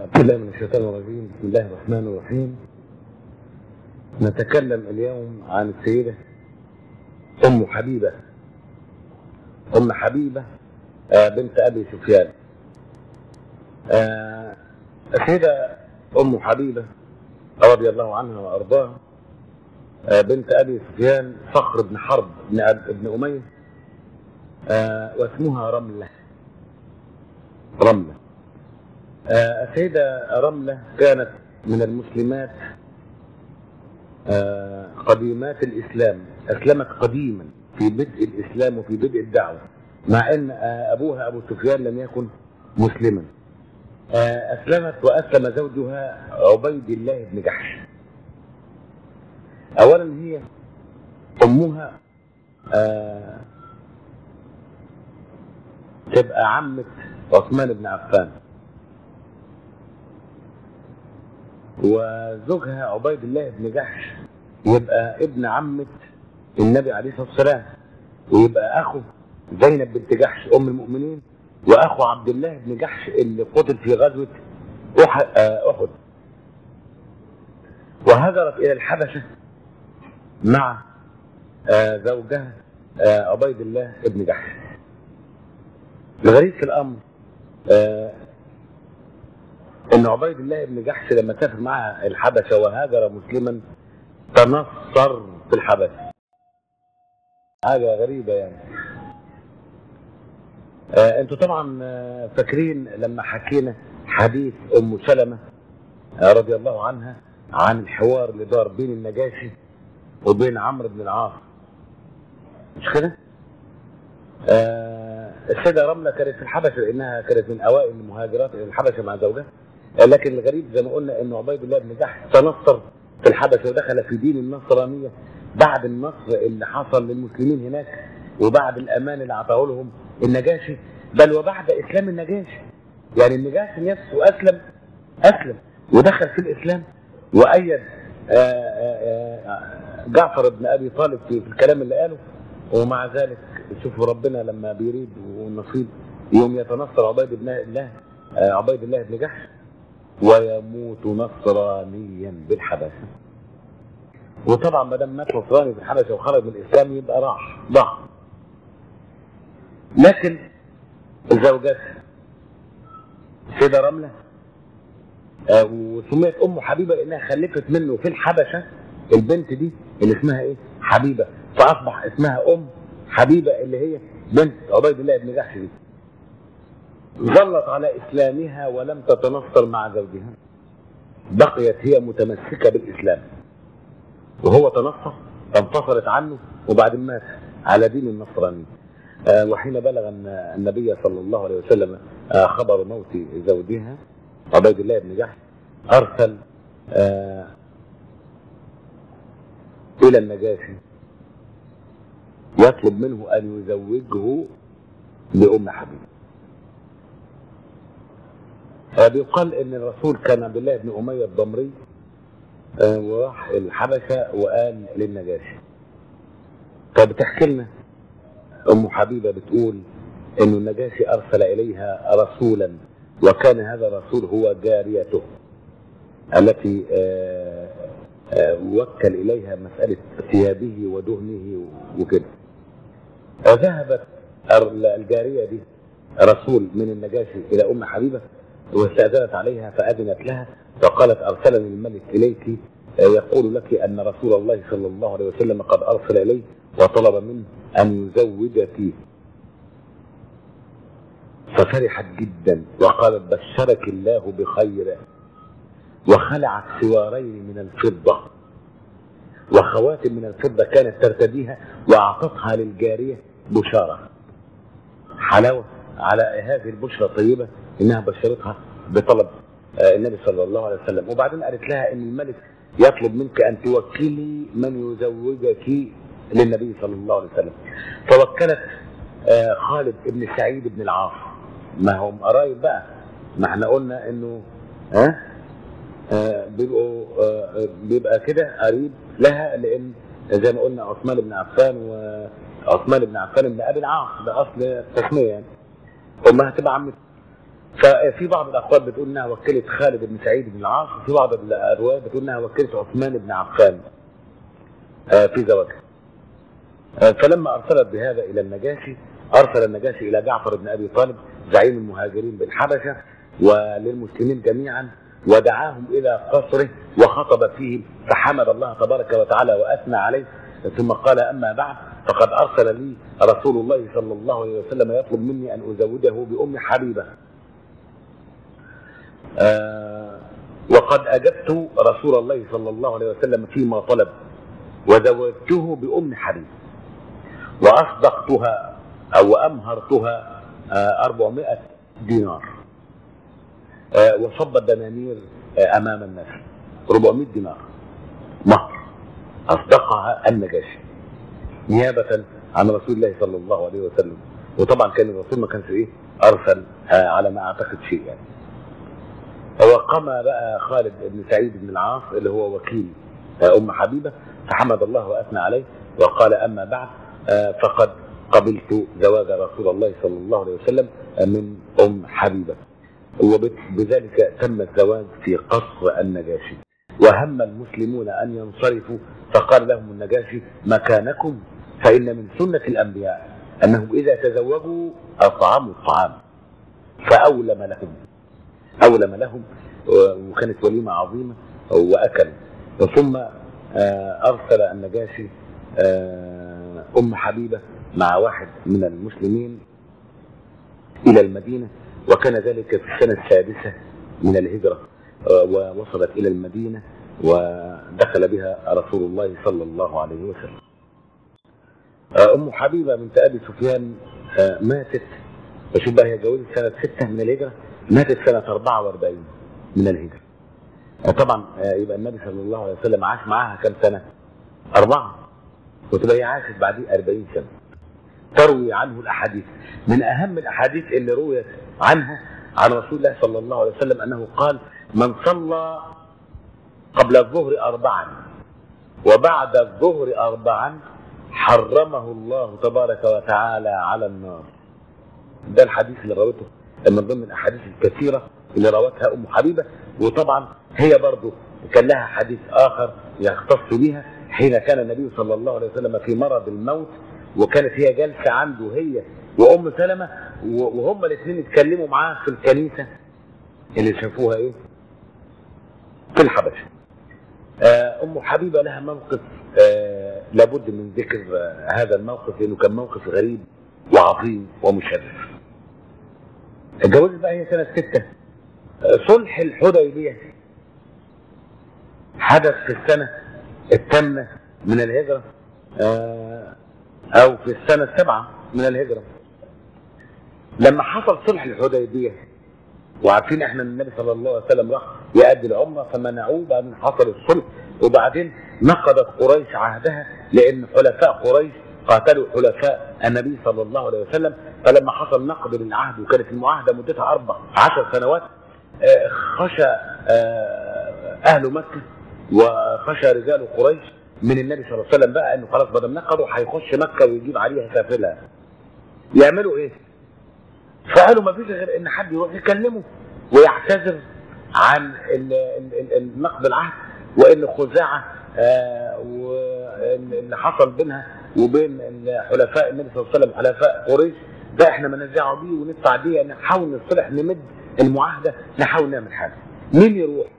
أعوذ بالله من الشيطان الرجيم بسم الله الرحمن الرحيم نتكلم اليوم عن السيدة أم حبيبة أم حبيبة آه، بنت أبي سفيان آه، السيدة أم حبيبة رضي الله عنها وأرضاها آه، بنت أبي سفيان صخر بن حرب بن أب- ابن أمية آه، واسمها رملة رملة آه، السيدة رملة كانت من المسلمات آه، قديمات الإسلام أسلمت قديما في بدء الإسلام وفي بدء الدعوة مع أن آه، أبوها أبو سفيان لم يكن مسلما آه، أسلمت وأسلم زوجها عبيد الله بن جحش أولا هي أمها آه، تبقى عمة عثمان بن عفان وزوجها عبيد الله بن جحش يبقى ابن عمة النبي عليه الصلاة والسلام ويبقى أخو زينب بنت جحش أم المؤمنين وأخو عبد الله بن جحش اللي قتل في غزوة أح- آه، أحد وهاجرت إلى الحبشة مع آه، زوجها آه، عبيد الله بن جحش الغريب في الأمر آه، ان عبيد الله بن جحش لما سافر معها الحبشه وهاجر مسلما تنصر في الحبشه حاجه غريبه يعني آه انتوا طبعا آه، فاكرين لما حكينا حديث ام سلمه آه، رضي الله عنها عن الحوار اللي دار بين النجاشي وبين عمرو بن العاص مش كده؟ آه، السيدة رملة كانت في الحبشة لأنها كانت من أوائل المهاجرات إلى الحبشة مع زوجها آه، لكن الغريب زي ما قلنا أن عبيد الله بن جحش تنصر في الحبشة ودخل في دين النصرانية بعد النصر اللي حصل للمسلمين هناك وبعد الأمان اللي أعطاه لهم النجاشي بل وبعد إسلام النجاشي يعني النجاشي نفسه أسلم أسلم ودخل في الإسلام وأيد آه، آه، آه، جعفر بن أبي طالب في في الكلام اللي قاله ومع ذلك شوفوا ربنا لما بيريد والنصيب يوم يتنصر عبيد بن الله آه، عبيد الله بن جحش ويموت نصرانيا بالحبشه وطبعا ما دام مات نصراني في الحبشه وخرج من الاسلام يبقى راح ضاع لكن زوجته السيده رمله آه، وسميت ام حبيبه لانها خلفت منه في الحبشه البنت دي اللي اسمها ايه؟ حبيبه فاصبح اسمها ام حبيبه اللي هي بنت عبيد الله بن جحش دي. ظلت على اسلامها ولم تتنصر مع زوجها. بقيت هي متمسكه بالاسلام. وهو تنصر انفصلت عنه وبعدين مات على دين النصراني. آه، وحين بلغ أن النبي صلى الله عليه وسلم آه، خبر موت زوجها عبيد الله بن جحش ارسل آه، الى النجاشي يطلب منه ان يزوجه لام حبيب آه، بيقال ان الرسول كان عبد الله بن اميه الضمري آه، وراح الحبشه وقال للنجاشي فبتحكي لنا ام حبيبه بتقول ان النجاشي ارسل اليها رسولا وكان هذا الرسول هو جاريته التي آه، آه، وكل اليها مساله ثيابه ودهنه وكده فذهبت ال- الجاريه دي رسول من النجاشي الى ام حبيبه واستاذنت عليها فاذنت لها فقالت ارسلني الملك اليك آه، يقول لك ان رسول الله صلى الله عليه وسلم قد ارسل اليه وطلب منه ان يزوجك ففرحت جدا وقالت بشرك الله بخير وخلعت سوارين من الفضة وخواتم من الفضة كانت ترتديها وأعطتها للجارية بشارة حلاوة على هذه البشرى الطيبة إنها بشرتها بطلب آه، النبي صلى الله عليه وسلم وبعدين قالت لها إن الملك يطلب منك أن توكلي من يزوجك للنبي صلى الله عليه وسلم فوكلت آه، خالد بن سعيد بن العاص ما هم قرايب بقى ما احنا قلنا انه ها آه بيبقوا آه بيبقى كده قريب لها لان زي ما قلنا عثمان بن عفان وعثمان بن عفان بن ابي العاص ده اصل التسميه يعني امها هتبقى عمته ففي بعض الاقوال بتقول انها وكلت خالد بن سعيد بن العاص وفي بعض الروايات بتقول انها وكلت عثمان بن عفان آه، في زواجها آه، فلما ارسلت بهذا الى النجاشي ارسل النجاشي الى جعفر بن ابي طالب زعيم المهاجرين بالحبشه وللمسلمين جميعا ودعاهم الى قصره وخطب فيهم فحمد الله تبارك وتعالى واثنى عليه ثم قال اما بعد فقد ارسل لي رسول الله صلى الله عليه وسلم يطلب مني ان ازوجه بام حبيبه آه وقد اجبت رسول الله صلى الله عليه وسلم فيما طلب وزوجته بام حبيبه واصدقتها او امهرتها آه 400 دينار آه وصب الدنانير آه امام الناس 400 دينار مهر اصدقها النجاشي نيابه عن رسول الله صلى الله عليه وسلم وطبعا كان الرسول ما كانش ايه ارسل آه على ما اعتقد شيء يعني وقام بقى خالد بن سعيد بن العاص اللي هو وكيل آه ام حبيبه فحمد الله واثنى عليه وقال اما بعد آه فقد قبلت زواج رسول الله صلى الله عليه وسلم من ام حبيبه وبذلك تم الزواج في قصر النجاشي وهم المسلمون ان ينصرفوا فقال لهم النجاشي مكانكم فان من سنه الانبياء انهم اذا تزوجوا اطعموا الطعام فاولم لهم اولم لهم وكانت وليمه عظيمه واكلوا ثم ارسل النجاشي ام حبيبه مع واحد من المسلمين الى المدينه وكان ذلك في السنه السادسه من الهجره ووصلت الى المدينه ودخل بها رسول الله صلى الله عليه وسلم. ام حبيبه بنت ابي سفيان ماتت فشوف بقى هي جوزت سنه 6 من الهجره ماتت سنه 44 من الهجره. طبعا يبقى النبي صلى الله عليه وسلم عاش معاها كم سنه؟ أربعة وتبقى هي عاشت بعديه 40 سنة تروي عنه الأحاديث من أهم الأحاديث اللي رويت عنها عن رسول الله صلى الله عليه وسلم أنه قال من صلى قبل الظهر أربعا وبعد الظهر أربعا حرمه الله تبارك وتعالى على النار ده الحديث اللي رويته من ضمن الأحاديث الكثيرة اللي روتها أم حبيبة وطبعا هي برضه كان لها حديث آخر يختص بها حين كان النبي صلى الله عليه وسلم في مرض الموت وكانت هي جالسه عنده هي وام سلمه وهم الاثنين اتكلموا معاه في الكنيسه اللي شافوها ايه؟ في الحبشه. ام حبيبه لها موقف آه لابد من ذكر آه هذا الموقف لانه كان موقف غريب وعظيم ومشرف. اتجوزت بقى هي سنه سته صلح الحديبيه حدث في السنه الثامنة من الهجرة أو في السنة السابعة من الهجرة لما حصل صلح الحديبية وعارفين احنا ان النبي صلى الله عليه وسلم راح يؤدي العمرة فمنعوه بعدين حصل الصلح وبعدين نقضت قريش عهدها لان حلفاء قريش قاتلوا حلفاء النبي صلى الله عليه وسلم فلما حصل نقض للعهد وكانت المعاهدة مدتها أربع عشر سنوات خشى أهل مكة وخشى رجال قريش من النبي صلى الله عليه وسلم بقى انه خلاص بدل نقضوا هيخش مكه ويجيب عليها سافلها. يعملوا ايه؟ فقالوا ما فيش غير ان حد يروح يكلمه ويعتذر عن النقض العهد وان خزاعه آه واللي حصل بينها وبين حلفاء النبي صلى الله عليه وسلم حلفاء قريش ده احنا ما نرجعوا بيه وندفع بيه نحاول نصلح نمد المعاهده نحاول نعمل حاجه. مين يروح؟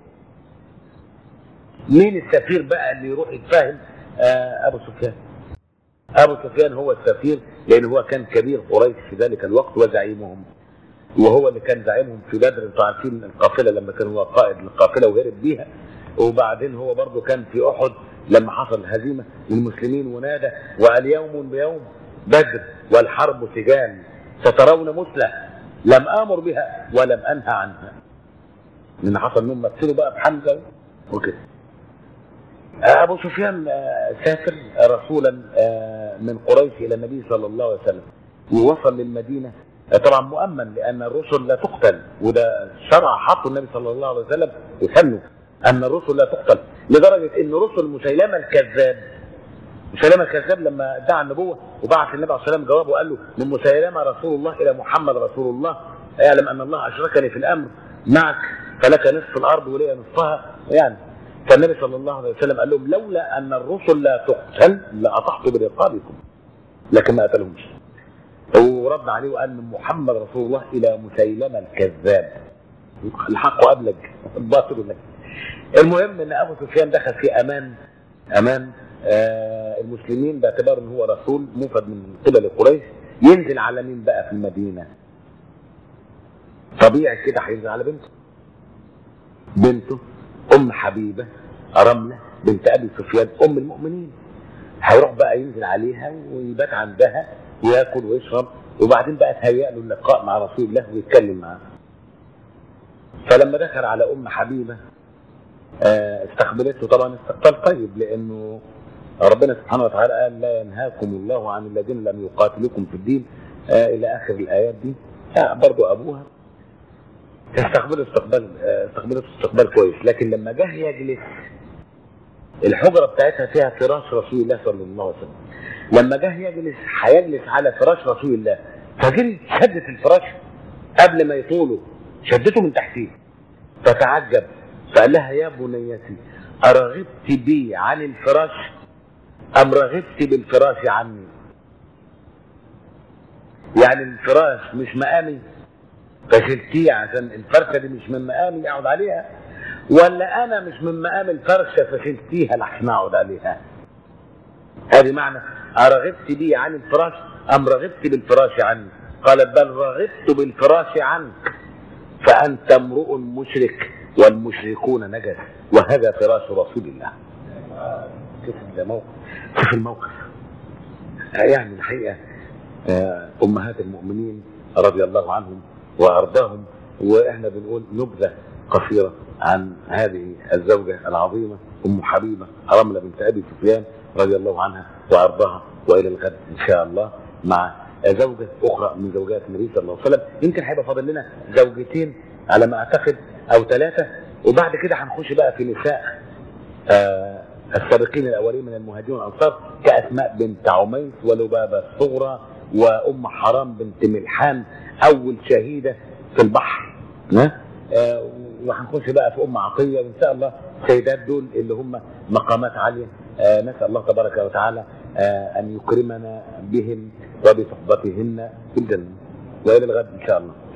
مين السفير بقى اللي يروح يتفاهم آه ابو سفيان ابو سفيان هو السفير لان هو كان كبير قريش في ذلك الوقت وزعيمهم وهو اللي كان زعيمهم في بدر انتوا عارفين القافله لما كان هو قائد القافله وهرب بيها وبعدين هو برضه كان في احد لما حصل هزيمه للمسلمين ونادى وقال يوم بيوم بدر والحرب سجال سترون مثله لم امر بها ولم انهى عنها لان حصل انهم مثلوا بقى بحمزه وكده ابو سفيان سافر رسولا من قريش الى النبي صلى الله عليه وسلم ووصل للمدينه طبعا مؤمن لان الرسل لا تقتل وده شرع حطه النبي صلى الله عليه وسلم وسنه ان الرسل لا تقتل لدرجه ان رسل مسيلمه الكذاب مسيلمه الكذاب لما ادعى النبوه وبعث النبي عليه الصلاه والسلام جواب وقال له من مسيلمه رسول الله الى محمد رسول الله اعلم ان الله اشركني في الامر معك فلك نصف الارض ولي نصفها يعني فالنبي صلى الله عليه وسلم قال لهم لولا ان الرسل لا تقتل لاطحت برقابكم لكن ما قتلهمش ورد عليه وقال من محمد رسول الله الى مسيلمه الكذاب الحق ابلج الباطل لك المهم ان ابو سفيان دخل في امان امان آه المسلمين باعتبار ان هو رسول موفد من قبل قريش ينزل على مين بقى في المدينه طبيعي كده هينزل على بنته بنته ام حبيبه رمله بنت ابي سفيان ام المؤمنين هيروح بقى ينزل عليها ويبات عندها وياكل ويشرب وبعدين بقى تهيأ له اللقاء مع رسول الله ويتكلم معاه فلما دخل على ام حبيبه آه، استقبلته طبعا استقبال طيب لانه ربنا سبحانه وتعالى قال لا ينهاكم الله عن الذين لم يقاتلوكم في الدين آه، الى اخر الايات دي آه، برضو ابوها استقبله استقبال آه، استقبلته استقبال كويس لكن لما جه يجلس الحجره بتاعتها فيها فراش رسول الله صلى الله عليه وسلم لما جه يجلس هيجلس على فراش رسول الله فجري شدت الفراش قبل ما يطوله شدته من تحتيه فتعجب فقال لها يا بنيتي أرغبت بي عن الفراش أم رغبت بالفراش عني يعني الفراش مش مقامي فشلتيه عشان الفرشة دي مش من مقامي أقعد عليها ولا أنا مش من مقام الفرشة فشلتيها لحسن أقعد عليها هذه معنى أرغبت بي عن الفراش أم رغبت بالفراش عني قالت بل رغبت بالفراش عنك فأنت امرؤ مشرك والمشركون نجس وهذا فراش رسول الله شوف الموقف شوف الموقف يعني الحقيقة آه، أمهات المؤمنين رضي الله عنهم وأرضاهم وإحنا بنقول نبذة قصيرة عن هذه الزوجة العظيمة أم حبيبة رملة بنت أبي سفيان رضي الله عنها وأرضاها وإلى الغد إن شاء الله مع زوجة أخرى من زوجات النبي صلى الله عليه وسلم يمكن هيبقى فاضل لنا زوجتين على ما أعتقد أو ثلاثة وبعد كده هنخش بقى في نساء آه السابقين الأولين من المهاجرين والأنصار كأسماء بنت عميس ولبابة الصغرى وأم حرام بنت ملحان أول شهيدة في البحر ها؟ آه وهنخش بقى في أم عطية وإن شاء الله السيدات دول اللي هم مقامات عالية آه نسأل الله تبارك وتعالى آه أن يكرمنا بهم وبصحبتهن في الجنة وإلى الغد إن شاء الله